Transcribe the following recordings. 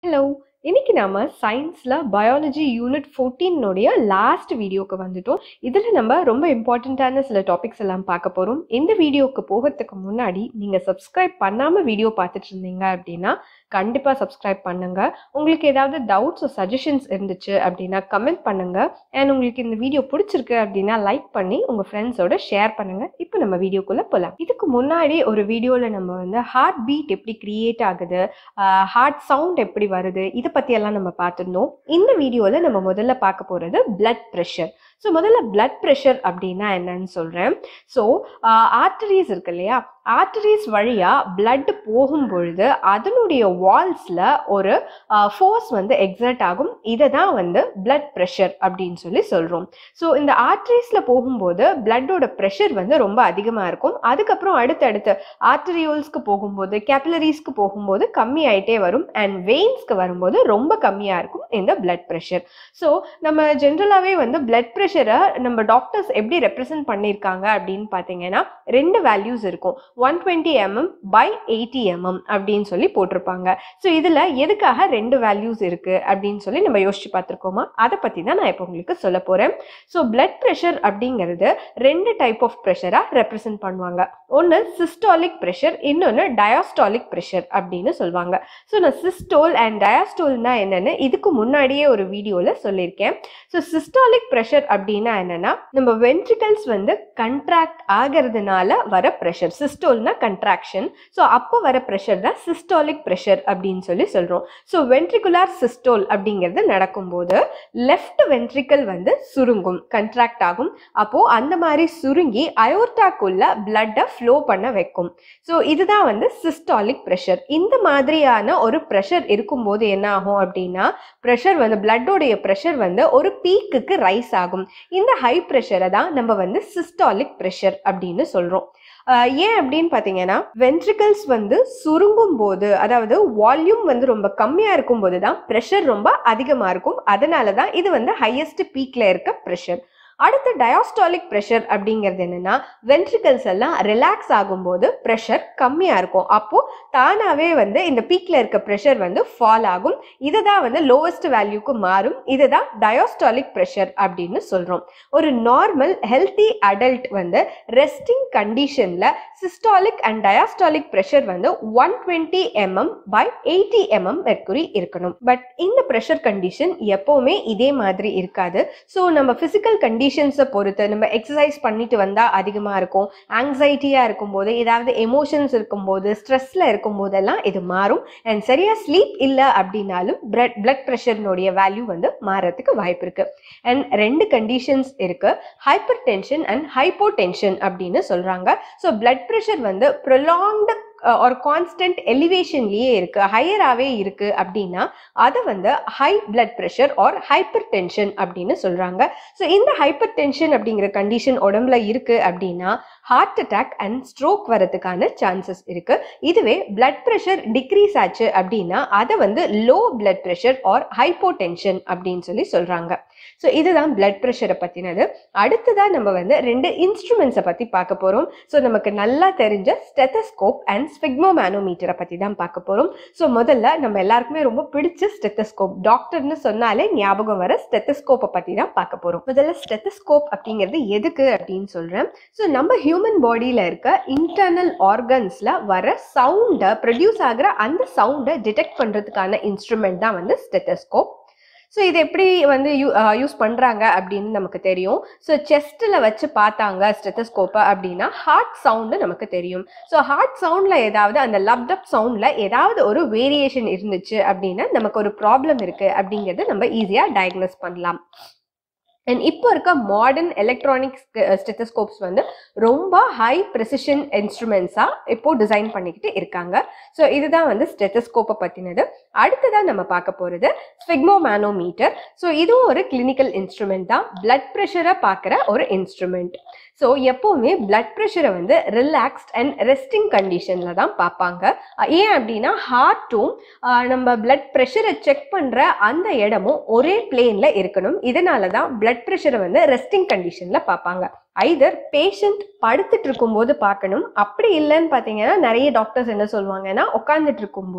hello இன்னைக்கு நாம சயின்ஸ்ல பயாலஜி யூனிட் 14 உடைய லாஸ்ட் வீடியோக்கு வந்துட்டோம் இதுல நம்ம ரொம்ப இம்பார்ட்டண்ட்டான சில டாபிக்ஸ் எல்லாம் பார்க்க போறோம் இந்த வீடியோக்கு போகிறதுக்கு முன்னாடி நீங்க சப்ஸ்கிரைப் பண்ணாம வீடியோ பார்த்துட்டு இருந்தீங்க அப்படின்னா கண்டிப்பா சப்ஸ்கிரைப் பண்ணுங்க உங்களுக்கு ஏதாவது டவுட்ஸ் சஜஷன்ஸ் இருந்துச்சு அப்படின்னா கமெண்ட் பண்ணுங்க அண்ட் உங்களுக்கு இந்த வீடியோ பிடிச்சிருக்கு அப்படின்னா லைக் பண்ணி உங்க ஃப்ரெண்ட்ஸோட ஷேர் பண்ணுங்க இப்போ நம்ம வீடியோக்குள்ள போலாம் இதுக்கு முன்னாடி ஒரு வீடியோல நம்ம வந்து ஹார்ட் பீட் எப்படி கிரியேட் ஆகுது ஹார்ட் சவுண்ட் எப்படி வருது இதை பத்தி எல்லாம் நம்ம பார்த்துருந்தோம் இந்த வீடியோல நம்ம முதல்ல பார்க்க போறது பிளட் ப்ரெஷர் ஸோ முதல்ல பிளட் ப்ரெஷர் அப்படின்னா என்னன்னு சொல்றேன் ஸோ ஆர்டரிஸ் இருக்கு இல்லையா ஆர்டரிஸ் வழியா பிளட் போகும் பொழுது அதனுடைய வால்ஸ்ல ஒரு ஃபோர்ஸ் வந்து எக்ஸர்ட் ஆகும் இதை தான் வந்து பிளட் ப்ரெஷர் அப்படின்னு சொல்லி சொல்றோம் ஸோ இந்த ஆர்டரிஸ்ல போகும்போது பிளட்டோட ப்ரெஷர் வந்து ரொம்ப அதிகமாக இருக்கும் அதுக்கப்புறம் அடுத்தடுத்து ஆர்டரியோல்ஸ்க்கு போகும்போது கேபிலரிஸ்க்கு போகும்போது கம்மி ஆயிட்டே வரும் அண்ட் வெயின்ஸ்க்கு வரும்போது ரொம்ப கம்மியாக இருக்கும் இந்த பிளட் ப்ரெஷர் ஸோ நம்ம ஜென்ரலாகவே வந்து பிளட் ப்ரெஷரை நம்ம டாக்டர்ஸ் எப்படி ரெப்ரசென்ட் பண்ணியிருக்காங்க அப்படின்னு பார்த்தீங்கன்னா ரெண்டு வேல்யூஸ் இருக்கும் one twenty mm by eighty mm அப்படின்னு சொல்லி போட்டிருப்பாங்க ஸோ இதில் எதுக்காக ரெண்டு வேல்யூஸ் இருக்குது அப்படின்னு சொல்லி நம்ம யோசிச்சு பார்த்துருக்கோமா அதை பற்றி தான் நான் இப்போ உங்களுக்கு சொல்ல போகிறேன் ஸோ பிளட் ப்ரெஷர் அப்படிங்கிறது ரெண்டு டைப் ஆஃப் ப்ரெஷராக ரெப்ரசென்ட் பண்ணுவாங்க ஒன்று சிஸ்டாலிக் ப்ரெஷர் இன்னொன்று டயாஸ்டாலிக் ப்ரெஷர் அப்படின்னு சொல்லுவாங்க ஸோ நான் சிஸ்டோல் அண்ட் டயாஸ்டோல்னா என்னென்னு இதுக்கு முன்னாடியே ஒரு வீடியோவில் சொல்லியிருக்கேன் ஸோ சிஸ்டாலிக் ப்ரெஷர் அப்படின்னா என்னென்னா நம்ம வென்ட்ரிகல்ஸ் வந்து கண்ட்ராக்ட் ஆகிறதுனால வர ப்ரெஷர் சிஸ்டோல்னா கண்ட்ராக்ஷன் ஸோ அப்போ வர ப்ரெஷர் தான் சிஸ்டாலிக் ப்ரெஷர் அப்படின்னு சொல்லி சொல்கிறோம் ஸோ வென்ட்ரிகுலார் சிஸ்டோல் அப்படிங்கிறது நடக்கும்போது லெஃப்ட் வென்ட்ரிக்கல் வந்து சுருங்கும் கண்ட்ராக்ட் ஆகும் அப்போது அந்த மாதிரி சுருங்கி அயோர்டாக்குள்ள பிளட்டை ஃப்ளோ பண்ண வைக்கும் ஸோ இதுதான் வந்து சிஸ்டாலிக் ப்ரெஷர் இந்த மாதிரியான ஒரு ப்ரெஷர் இருக்கும்போது என்ன ஆகும் அப்படின்னா ப்ரெஷர் வந்து பிளட்டோடைய ப்ரெஷர் வந்து ஒரு பீக்குக்கு ரைஸ் ஆகும் இந்த ஹை ப்ரெஷரை தான் நம்ம வந்து சிஸ்டாலிக் ப்ரெஷர் அப்படின்னு சொல்கிறோம் ஏன் அப்படின்னு பார்த்தீங்கன்னா வென்ட்ரிகல்ஸ் வந்து சுருங்கும் போது அதாவது வால்யூம் வந்து ரொம்ப கம்மியாக இருக்கும் போது தான் ப்ரெஷர் ரொம்ப அதிகமாக இருக்கும் அதனால தான் இது வந்து ஹையஸ்ட் பீக்கில் இருக்க ப்ரெஷர் அடுத்து டயாஸ்டாலிக் ப்ரெஷர் அப்படிங்கிறது என்னன்னா வென்ட்ரிகல்ஸ் எல்லாம் ரிலாக்ஸ் ஆகும்போது ப்ரெஷர் கம்மியாக இருக்கும் அப்போ தானாகவே வந்து இந்த பீக்கில் இருக்க ப்ரெஷர் வந்து ஃபால் ஆகும் இதை தான் வந்து லோவஸ்ட் வேல்யூக்கு மாறும் இதுதான் டயாஸ்டாலிக் ப்ரெஷர் அப்படின்னு சொல்கிறோம் ஒரு நார்மல் ஹெல்த்தி அடல்ட் வந்து ரெஸ்டிங் கண்டிஷனில் சிஸ்டாலிக் அண்ட் டயாஸ்டாலிக் ப்ரெஷர் வந்து one twenty mm by eighty mm mercury இருக்கணும் பட் இந்த ப்ரெஷர் கண்டிஷன் எப்போவுமே இதே மாதிரி இருக்காது ஸோ நம்ம ஃபிசிக்கல் கண்டிஷன் கண்டிஷன்ஸை பொறுத்து நம்ம எக்ஸசைஸ் பண்ணிட்டு வந்தால் அதிகமாக இருக்கும் ஆங்ஸைட்டியாக இருக்கும்போது ஏதாவது எமோஷன்ஸ் இருக்கும்போது ஸ்ட்ரெஸ்ஸில் இருக்கும் போதெல்லாம் இது மாறும் அண்ட் சரியாக ஸ்லீப் இல்லை அப்படின்னாலும் பிளட் பிளட் ப்ரெஷர்னுடைய வேல்யூ வந்து மாறத்துக்கு வாய்ப்பு இருக்குது அண்ட் ரெண்டு கண்டிஷன்ஸ் இருக்குது hypertension and hypotension அப்படின்னு சொல்கிறாங்க ஸோ பிளட் ப்ரெஷர் வந்து ப்ரொலாங்டு ஒரு கான்ஸ்டன்ட் எலிவேஷன்லேயே இருக்குது ஹையராகவே இருக்குது அப்படின்னா அதை வந்து high blood pressure or hypertension அப்படின்னு சொல்கிறாங்க ஸோ இந்த ஹைப்பர் டென்ஷன் அப்படிங்கிற கண்டிஷன் உடம்புல இருக்குது அப்படின்னா ஹார்ட் அட்டாக் அண்ட் ஸ்ட்ரோக் வரதுக்கான சான்சஸ் இருக்குது இதுவே பிளட் ப்ரெஷர் டிக்ரீஸ் ஆச்சு அப்படின்னா அதை வந்து low blood pressure or hypotension அப்படின்னு சொல்லி சொல்கிறாங்க ஸோ இதுதான் பிளட் ப்ரெஷரை பற்றினது அடுத்ததாக நம்ம வந்து ரெண்டு இன்ஸ்ட்ருமெண்ட்ஸை பற்றி பார்க்க போகிறோம் ஸோ நமக்கு நல்லா தெரிஞ்ச ஸ்டெத்தஸ்கோப் அண்ட் ஸ்பிக்மோ மேனோமீட்டரை பற்றி தான் பார்க்க போகிறோம் ஸோ முதல்ல நம்ம எல்லாருக்குமே ரொம்ப பிடிச்ச ஸ்டெத்தஸ்கோப் டாக்டர்னு சொன்னாலே ஞாபகம் வர ஸ்டெத்தஸ்கோப்பை பற்றி தான் பார்க்க போகிறோம் முதல்ல ஸ்டெத்தஸ்கோப் அப்படிங்கிறது எதுக்கு அப்படின்னு சொல்கிறேன் ஸோ நம்ம ஹியூமன் பாடியில் இருக்க இன்டர்னல் ஆர்கன்ஸில் வர சவுண்டை ப்ரொடியூஸ் ஆகிற அந்த சவுண்டை டிடெக்ட் பண்ணுறதுக்கான இன்ஸ்ட்ருமெண்ட் தான் வந்து ஸ்டெத்தஸ்கோப் ஸோ இது எப்படி வந்து யூ யூஸ் பண்ணுறாங்க அப்படின்னு நமக்கு தெரியும் ஸோ செஸ்ட்டில் வச்சு பார்த்தாங்க ஸ்டெத்தஸ்கோப்பை அப்படின்னா ஹார்ட் சவுண்டு நமக்கு தெரியும் ஸோ ஹார்ட் சவுண்டில் ஏதாவது அந்த லப்டப் சவுண்டில் ஏதாவது ஒரு வேரியேஷன் இருந்துச்சு அப்படின்னா நமக்கு ஒரு ப்ராப்ளம் இருக்குது அப்படிங்கிறது நம்ம ஈஸியாக டயக்னோஸ் பண்ணலாம் அண்ட் இப்போ இருக்க மாடர்ன் எலக்ட்ரானிக் ஸ்டெத்தஸ்கோப்ஸ் வந்து ரொம்ப ஹை ப்ரெசிஷன் இன்ஸ்ட்ருமெண்ட்ஸாக இப்போ டிசைன் பண்ணிக்கிட்டு இருக்காங்க ஸோ இதுதான் வந்து ஸ்டெத்தஸ்கோப்பை பற்றினது அடுத்ததான் நம்ம பார்க்க போகிறது ஸ்பிக்மோ மேனோமீட்டர் ஸோ இதுவும் ஒரு கிளினிக்கல் இன்ஸ்ட்ருமெண்ட் தான் பிளட் ப்ரெஷரை பார்க்குற ஒரு இன்ஸ்ட்ருமெண்ட் ஸோ எப்போவுமே பிளட் ப்ரெஷரை வந்து ரிலாக்ஸ்ட் அண்ட் ரெஸ்டிங் கண்டிஷனில் தான் பார்ப்பாங்க ஏன் அப்படின்னா ஹார்ட்டும் நம்ம பிளட் ப்ரெஷரை செக் பண்ணுற அந்த இடமும் ஒரே பிளேனில் இருக்கணும் இதனால தான் பிளட் ப்ரெஷரை வந்து ரெஸ்டிங் கண்டிஷனில் பார்ப்பாங்க ஐதர் பேஷண்ட் படுத்துட்டு இருக்கும்போது பார்க்கணும் அப்படி இல்லைன்னு பார்த்தீங்கன்னா நிறைய டாக்டர்ஸ் என்ன சொல்லுவாங்கன்னா உட்காந்துட்டு இருக்கும்போது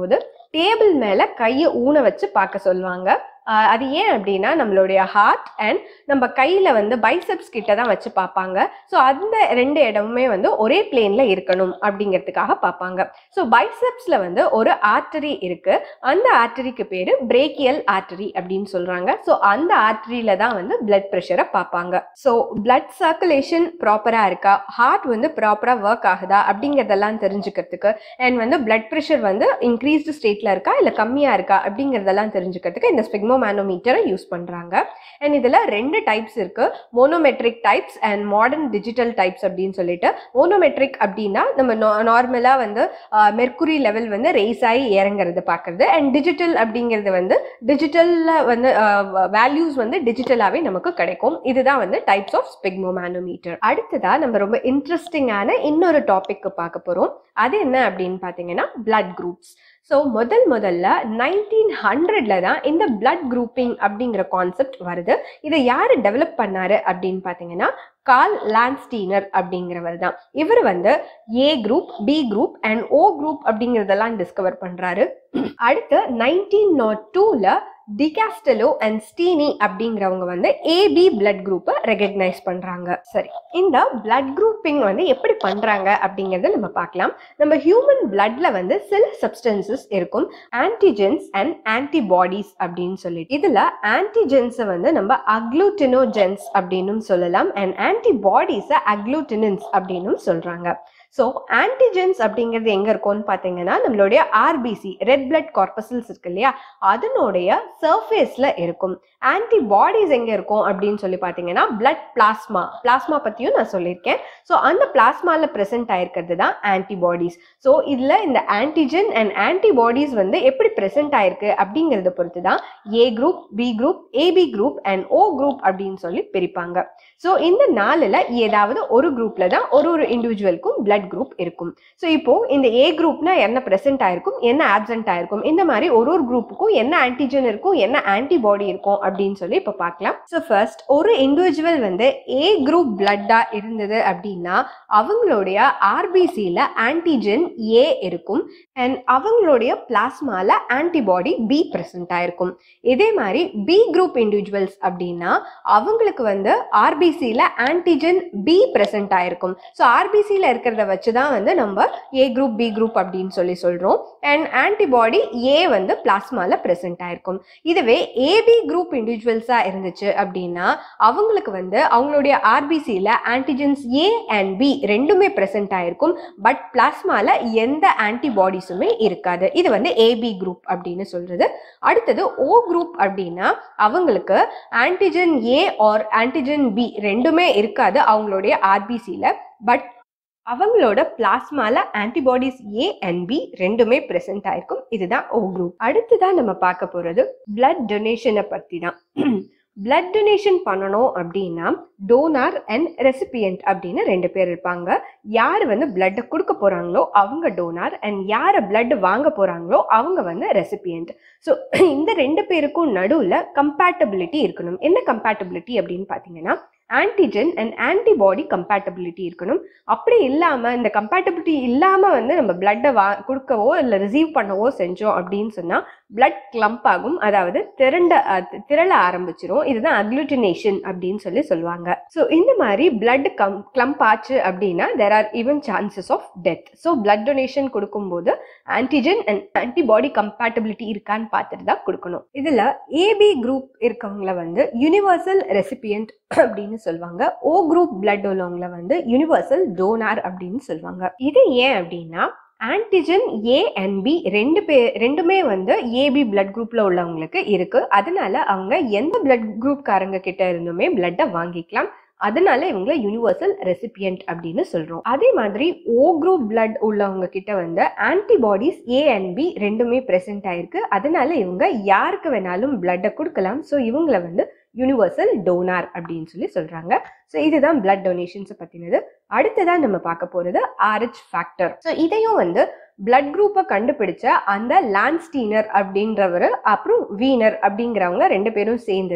டேபிள் மேல கையை ஊன வச்சு பார்க்க சொல்லுவாங்க ஆஹ் அது ஏன் அப்படின்னா நம்மளுடைய ஹார்ட் அண்ட் நம்ம கையில வந்து பைசெப்ஸ் கிட்ட தான் வச்சு பார்ப்பாங்க ஸோ அந்த ரெண்டு இடமுமே வந்து ஒரே பிளேன்ல இருக்கணும் அப்படிங்கிறதுக்காக பார்ப்பாங்க ஸோ பைசெப்ஸ்ல வந்து ஒரு ஆர்டரி இருக்கு அந்த ஆர்டரிக்கு பேரு பிரேக்கியல் ஆர்டரி அப்படின்னு சொல்றாங்க ஸோ அந்த ஆர்டரியில தான் வந்து பிளட் ப்ரெஷரை பார்ப்பாங்க ஸோ பிளட் சர்க்குலேஷன் ப்ராப்பரா இருக்கா ஹார்ட் வந்து ப்ராப்பரா ஒர்க் ஆகுதா அப்படிங்கிறதெல்லாம் தெரிஞ்சுக்கிறதுக்கு அண்ட் வந்து பிளட் ப்ரெஷர் வந்து இன்க்ரீஸ்டு ஸ்டேட்ல இருக்கா இல்லை கம்மியா இருக்கா அப்படிங்கிறதெல்லாம் தெரிஞ்சுக்கிறதுக்கு இந்த ஸ்பிக்மோமேனோமீட்டரை யூஸ் பண்றாங்க அண்ட் இதுல ரெண்டு டைப்ஸ் இருக்கு manometric types and modern digital types அப்படின்னு சொல்லிட்டு மோனோமெட்ரிக் அப்படின்னா நம்ம நார்மலா வந்து மெர்க்குரி லெவல் வந்து ரேஸ் ஆகி இறங்குறது பார்க்கறது அண்ட் டிஜிட்டல் அப்படிங்கிறது வந்து டிஜிட்டல்ல வந்து வேல்யூஸ் வந்து டிஜிட்டலாவே நமக்கு கிடைக்கும் இதுதான் வந்து டைப்ஸ் ஆஃப் ஸ்பிக்மோமேனோமீட்டர் அடுத்ததா நம்ம ரொம்ப இன்ட்ரெஸ்டிங்கான இன்னொரு டாபிக் பார்க்க போறோம் அது என்ன அப்படின்னு பார்த்தீங்கன்னா பிளட் குரூப்ஸ் ஸோ முதல் முதல்ல நைன்டீன் ஹண்ட்ரட்ல தான் இந்த பிளட் குரூப்பிங் அப்படிங்கிற கான்செப்ட் வருது இதை யார் டெவலப் பண்ணாரு அப்படின்னு பார்த்தீங்கன்னா கால் லான்ஸ்டீனர் அப்படிங்கிறவர் தான் இவர் வந்து A group B group and O group அப்படிங்கிறதெல்லாம் டிஸ்கவர் பண்றாரு அடுத்து நைன்டீன் நாட் டூல டிகாஸ்டலோ அண்ட் ஸ்டீனி அப்படிங்கிறவங்க வந்து ஏபி பிளட் குரூப்பை ரெகக்னைஸ் பண்றாங்க சரி இந்த பிளட் குரூப்பிங் வந்து எப்படி பண்றாங்க அப்படிங்கறத நம்ம பார்க்கலாம் நம்ம ஹியூமன் பிளட்ல வந்து சில சப்ஸ்டன்சஸ் இருக்கும் ஆன்டிஜென்ஸ் அண்ட் ஆன்டிபாடிஸ் அப்படின்னு சொல்லிட்டு இதுல ஆன்டிஜென்ஸை வந்து நம்ம அக்ளூட்டினோஜென்ஸ் அப்படின்னு சொல்லலாம் அண்ட் ஆன்டிபாடிஸை அக்ளூட்டினன்ஸ் அப்படின்னு சொல்றாங்க ஸோ ஆன்டிஜென்ஸ் அப்படிங்கிறது எங்க இருக்கும்னு பார்த்தீங்கன்னா நம்மளுடைய ஆர்பிசி ரெட் பிளட் கார்பசல்ஸ் இருக்கு இல்லையா அதனுடைய சர்ஃபேஸ்ல இருக்கும் ஆன்டிபாடிஸ் எங்க இருக்கும் அப்படின்னு சொல்லி பார்த்தீங்கன்னா பிளட் பிளாஸ்மா பிளாஸ்மா பத்தியும் நான் சொல்லியிருக்கேன் ஸோ அந்த பிளாஸ்மால பிரசன்ட் ஆயிருக்கிறது தான் ஆன்டிபாடிஸ் ஸோ இதுல இந்த ஆன்டிஜென் அண்ட் ஆன்டிபாடிஸ் வந்து எப்படி பிரசன்ட் ஆயிருக்கு அப்படிங்கறத பொறுத்து தான் A group B group AB group and O group அப்படின்னு சொல்லி பிரிப்பாங்க ஸோ இந்த நாளில் ஏதாவது ஒரு குரூப்ல தான் ஒரு ஒரு இண்டிவிஜுவலுக்கும் பிளட் குரூப் இருக்கும் ஸோ இப்போ இந்த ஏ குரூப்னா என்ன பிரசன்ட் ஆயிருக்கும் என்ன ஆப்சென்ட் ஆயிருக்கும் இந்த மாதிரி ஒரு ஒரு குரூப்புக்கும் என்ன ஆன்டிஜன் இருக்கும் என்ன ஆன்டிபாடி இருக்கும் அப்படின்னு சொல்லி இப்போ பார்க்கலாம் ஸோ ஃபர்ஸ்ட் ஒரு இண்டிவிஜுவல் வந்து ஏ குரூப் பிளட்டா இருந்தது அப்படின்னா அவங்களுடைய ஆர்பிசியில் ஆன்டிஜன் ஏ இருக்கும் அண்ட் அவங்களுடைய பிளாஸ்மால ஆன்டிபாடி பி பிரசன்ட் ஆயிருக்கும் இதே மாதிரி பி குரூப் இண்டிவிஜுவல்ஸ் அப்படின்னா அவங்களுக்கு வந்து ஆர்பிசியில் ஆன்டிஜன் பி பிரசன்ட் ஆயிருக்கும் ஸோ ஆர்பிசியில் இருக்கிறத வச்சு தான் வந்து நம்ம ஏ குரூப் பி குரூப் அப்படின்னு சொல்லி சொல்கிறோம் அண்ட் ஆன்டிபாடி ஏ வந்து பிளாஸ்மால பிரசன்ட் ஆயிருக்கும் இதுவே ஏபி குரூப் இண்டிவிஜுவல்ஸாக இருந்துச்சு அப்படின்னா அவங்களுக்கு வந்து அவங்களுடைய ஆர்பிசியில் ஆன்டிஜன்ஸ் ஏ அண்ட் பி ரெண்டுமே பிரசன்ட் ஆயிருக்கும் பட் பிளாஸ்மால எந்த ஆன்டிபாடிஸுமே இருக்காது இது வந்து ஏபி குரூப் அப்படின்னு சொல்றது அடுத்தது ஓ குரூப் அப்படின்னா அவங்களுக்கு antigen A or antigen B ரெண்டுமே இருக்காது அவங்களுடைய ஆர்பிசியில் பட் அவங்களோட பிளாஸ்மால ஆன்டிபாடிஸ் ஏ அண்ட் பி ரெண்டுமே பிரசன்ட் ஆயிருக்கும் இதுதான் ஓ குரூப் அடுத்ததான் நம்ம பார்க்க போறது பிளட் டொனேஷனை பத்தி தான் பிளட் டொனேஷன் பண்ணணும் அப்படின்னா டோனார் அண்ட் ரெசிபியன்ட் அப்படின்னு ரெண்டு பேர் இருப்பாங்க யார் வந்து பிளட்டை கொடுக்க போறாங்களோ அவங்க டோனார் அண்ட் யாரை பிளட் வாங்க போறாங்களோ அவங்க வந்து ரெசிபியன்ட் ஸோ இந்த ரெண்டு பேருக்கும் நடுவில் கம்பேட்டபிலிட்டி இருக்கணும் என்ன கம்பேட்டபிலிட்டி அப்படின்னு பார்த்தீங்கன்னா ஆன்டிஜன் அண்ட் ஆன்டிபாடி கம்பேட்டபிலிட்டி இருக்கணும் அப்படி இல்லாமல் இந்த கம்பேட்டபிலிட்டி இல்லாமல் வந்து நம்ம பிளட்டை வா கொடுக்கவோ இல்லை ரிசீவ் பண்ணவோ செஞ்சோம் அப்படின்னு சொன்னால் பிளட் கிளம்ப் ஆகும் அதாவது திரண்ட அஹ், தி- திரள ஆரம்பிச்சிரும் இதுதான் அக்ளூட்டினேஷன் அப்படின்னு சொல்லி சொல்லுவாங்க ஸோ இந்த மாதிரி பிளட் கம் கிளம்ப் ஆச்சு அப்படின்னா there are even chances of death so blood donation கொடுக்கும்போது ஆன்டிஜன் அண்ட் ஆன்டிபாடி கம்பேட்டபிலிட்டி இருக்கான்னு பார்த்துட்டு தான் கொடுக்கணும் இதில் ஏபி குரூப் இருக்கவங்கள வந்து யூனிவர்சல் ரெசிபியன்ட் அப்படின்னு சொல்லுவாங்க ஓ குரூப் பிளட் உள்ளவங்கள வந்து யூனிவர்சல் டோனார் அப்படின்னு சொல்லுவாங்க இது ஏன் அப்படின்னா ஆன்டிஜன் ஏ அண்ட் பி ரெண்டு பே ரெண்டுமே வந்து ஏபி பிளட் குரூப்ல உள்ளவங்களுக்கு இருக்கு அதனால அவங்க எந்த பிளட் குரூப்காரங்க கிட்ட இருந்துமே பிளட்டை வாங்கிக்கலாம் அதனால இவங்கள யூனிவர்சல் ரெசிபியன்ட் அப்படின்னு சொல்றோம் அதே மாதிரி ஓ குரூப் பிளட் உள்ளவங்க கிட்ட வந்து ஆன்டிபாடிஸ் ஏ அண்ட் பி ரெண்டுமே பிரசன்ட் ஆயிருக்கு அதனால இவங்க யாருக்கு வேணாலும் பிளட்டை கொடுக்கலாம் ஸோ இவங்கள வந்து யூனிவர்சல் டோனார் அப்படின்னு சொல்லி சொல்றாங்க ஸோ இதுதான் பிளட் டொனேஷன்ஸை பத்தினது அடுத்ததான் நம்ம பார்க்க போறது ஆர்ஹெச் ஃபேக்டர் ஸோ இதையும் வந்து பிளட் குரூப்பை கண்டுபிடிச்ச அந்த லான்ஸ்டீனர் அப்படின்றவர் அப்புறம் வீனர் அப்படிங்கிறவங்க ரெண்டு பேரும் சேர்ந்து தான்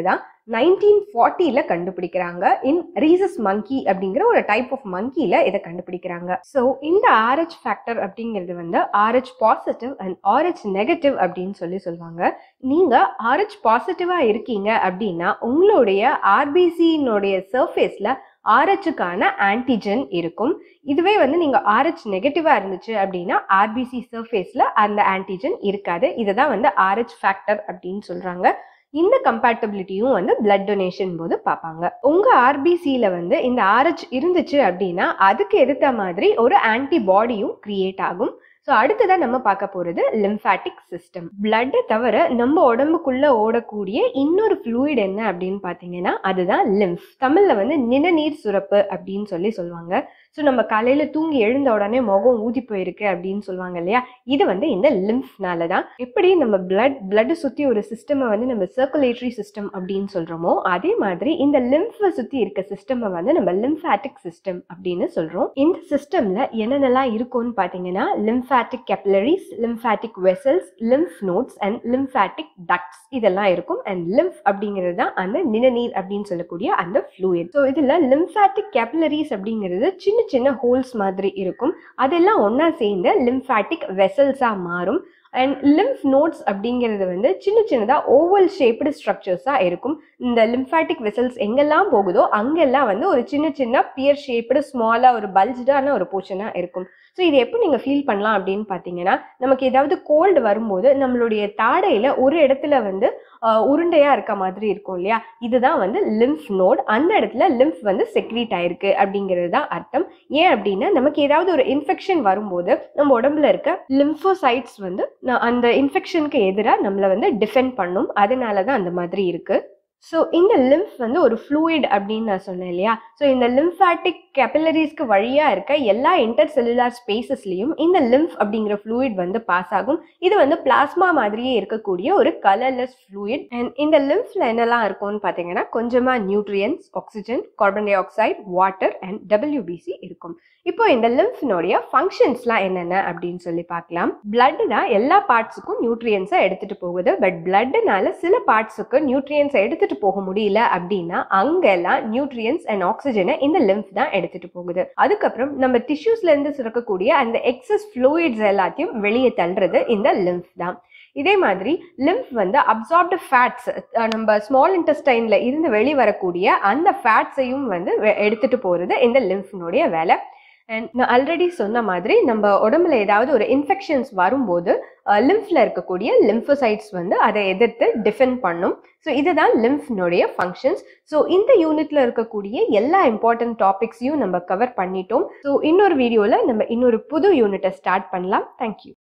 நைன்டீன் ஃபார்ட்டியில் கண்டுபிடிக்கிறாங்க இன் ரீசஸ் மங்கி அப்படிங்கிற ஒரு டைப் ஆஃப் மங்கியில் இதை கண்டுபிடிக்கிறாங்க ஸோ இந்த ஆர்ஹெச் ஃபேக்டர் அப்படிங்கிறது வந்து Rh positive and Rh negative அப்படின்னு சொல்லி சொல்லுவாங்க நீங்கள் ஆர்ஹெச் பாசிட்டிவாக இருக்கீங்க அப்படின்னா உங்களுடைய ஆர்பிசியினுடைய சர்ஃபேஸில் ஆர்ஹெச்சுக்கான ஆன்டிஜன் இருக்கும் இதுவே வந்து நீங்கள் ஆர்ஹெச் நெகட்டிவாக இருந்துச்சு அப்படின்னா ஆர்பிசி சர்ஃபேஸில் அந்த ஆன்டிஜன் இருக்காது இதை தான் வந்து ஆர்ஹெச் ஃபேக்டர் அப்படின்னு சொல்கிறாங்க இந்த கம்பேட்டபிலிட்டியும் வந்து பிளட் டொனேஷன் போது பார்ப்பாங்க உங்க ஆர்பிசியில வந்து இந்த ஆர்ஹெச் இருந்துச்சு அப்படின்னா அதுக்கு எதிர்த்த மாதிரி ஒரு ஆன்டிபாடியும் கிரியேட் ஆகும் ஸோ அடுத்ததான் நம்ம பார்க்க போகிறது லிம்ஃபேட்டிக் சிஸ்டம் பிளட்டை தவிர நம்ம உடம்புக்குள்ள ஓடக்கூடிய இன்னொரு ஃப்ளூயிட் என்ன அப்படின்னு பார்த்தீங்கன்னா அதுதான் லிம்ஃப் தமிழில் வந்து நிணநீர் சுரப்பு அப்படின்னு சொல்லி சொல்லுவாங்க ஸோ நம்ம காலையில் தூங்கி எழுந்த உடனே முகம் ஊதி போயிருக்கு அப்படின்னு சொல்லுவாங்க இல்லையா இது வந்து இந்த லிம்ஃப்னால தான் எப்படி நம்ம பிளட் பிளட்டை சுற்றி ஒரு சிஸ்டமை வந்து நம்ம சர்க்குலேட்டரி சிஸ்டம் அப்படின்னு சொல்கிறோமோ அதே மாதிரி இந்த லிம்ஃபை சுற்றி இருக்க சிஸ்டமை வந்து நம்ம லிம்ஃபேட்டிக் சிஸ்டம் அப்படின்னு சொல்கிறோம் இந்த சிஸ்டமில் என்னென்னலாம் இருக்கும்னு பார்த்தீங்கன்னா lymphatic capillaries lymphatic vessels lymph nodes and lymphatic ducts இதெல்லாம் இருக்கும் அண்ட் லிம்ஃப் அப்படிங்கிறது தான் அந்த நிணநீர் அப்படின்னு சொல்லக்கூடிய அந்த ஃப்ளூயிட் ஸோ இதில் லிம்ஃபேட்டிக் கேப்லரிஸ் அப்படிங்கிறது சின்ன சின்ன ஹோல்ஸ் மாதிரி இருக்கும் அதெல்லாம் ஒன்றா சேர்ந்து லிம்ஃபேட்டிக் வெசல்ஸாக மாறும் அண்ட் லிம்ஃப் நோட்ஸ் அப்படிங்கிறது வந்து சின்ன சின்னதாக ஓவல் ஷேப்டு ஸ்ட்ரக்சர்ஸாக இருக்கும் இந்த லிம்ஃபேட்டிக் வெசல்ஸ் எங்கெல்லாம் போகுதோ அங்கெல்லாம் வந்து ஒரு சின்ன சின்ன பியர் ஷேப்டு ஸ்மாலாக ஒரு பல்ஜ்டான ஒரு போர்ஷனாக இருக்கும் ஸோ இது எப்போ நீங்கள் ஃபீல் பண்ணலாம் அப்படின்னு பார்த்தீங்கன்னா நமக்கு ஏதாவது கோல்டு வரும்போது நம்மளுடைய தாடையில் ஒரு இடத்துல வந்து உருண்டையாக இருக்க மாதிரி இருக்கும் இல்லையா இதுதான் வந்து லிம்ஃப் நோட் அந்த இடத்துல லிம்ஃப் வந்து செக்ரீட் ஆயிருக்கு அப்படிங்கிறது தான் அர்த்தம் ஏன் அப்படின்னா நமக்கு ஏதாவது ஒரு இன்ஃபெக்ஷன் வரும்போது நம்ம உடம்புல இருக்க லிம்ஃபோசைட்ஸ் வந்து அந்த இன்ஃபெக்ஷனுக்கு எதிராக நம்மளை வந்து டிஃபெண்ட் பண்ணும் அதனால தான் அந்த மாதிரி இருக்குது ஸோ இந்த லிம்ஃப் வந்து ஒரு ஃப்ளூயிட் அப்படின்னு நான் சொன்னேன் இல்லையா ஸோ இந்த லிம்ஃபேட்டிக் கேபிலரிஸ்க்கு வழியாக இருக்க எல்லா இன்டர் செல்லுலார் ஸ்பேசஸ்லையும் இந்த லிம்ஃப் அப்படிங்கிற ஃப்ளூயிட் வந்து பாஸ் ஆகும் இது வந்து பிளாஸ்மா மாதிரியே இருக்கக்கூடிய ஒரு கலர்லெஸ் ஃப்ளூயிட் அண்ட் இந்த லிம்ஃப்ல என்னெல்லாம் இருக்கும்னு பார்த்தீங்கன்னா கொஞ்சமாக nutrients oxygen carbon dioxide water and WBC இருக்கும் இப்போ இந்த லிம்ஃபினுடைய ஃபங்க்ஷன்ஸ்லாம் என்னென்ன அப்படின்னு சொல்லி பார்க்கலாம் பிளட் தான் எல்லா பார்ட்ஸுக்கும் நியூட்ரியன்ஸை எடுத்துட்டு போகுது பட் பிளட்னால சில பார்ட்ஸுக்கு நியூட்ரியன்ஸை எடுத்துட்டு போக முடியல அப்படின்னா அங்கெல்லாம் நியூட்ரியன்ஸ் அண்ட் ஆக்சிஜனை இந்த லிம்ஃப் தான் எடுத்துட்டு போகுது அதுக்கப்புறம் நம்ம டிஷ்யூஸ்ல இருந்து சுரக்கக்கூடிய அந்த எக்ஸஸ் ஃப்ளூயிட்ஸ் எல்லாத்தையும் வெளியே தள்ளுறது இந்த லிம்ஃப் தான் இதே மாதிரி லிம்ஃப் வந்து அப்சார்ப்டு ஃபேட்ஸ் நம்ம ஸ்மால் இன்டெஸ்டைன்ல இருந்து வெளிவரக்கூடிய அந்த ஃபேட்ஸையும் வந்து எடுத்துட்டு போறது இந்த லிம்ஃபினுடைய வேலை அண்ட் நான் ஆல்ரெடி சொன்ன மாதிரி நம்ம உடம்புல ஏதாவது ஒரு இன்ஃபெக்ஷன்ஸ் வரும்போது லிம்ஃப்ல இருக்கக்கூடிய லிம்ஃபோசைட்ஸ் வந்து அதை எதிர்த்து டிஃபெண்ட் பண்ணும் ஸோ இதுதான் லிம்ஃப்னுடைய ஃபங்க்ஷன்ஸ் ஸோ இந்த யூனிட்ல இருக்கக்கூடிய எல்லா இம்பார்ட்டன்ட் டாபிக்ஸையும் நம்ம கவர் பண்ணிட்டோம் ஸோ இன்னொரு வீடியோவில் நம்ம இன்னொரு புது யூனிட்டை ஸ்டார்ட் பண்ணலாம் தேங்க்யூ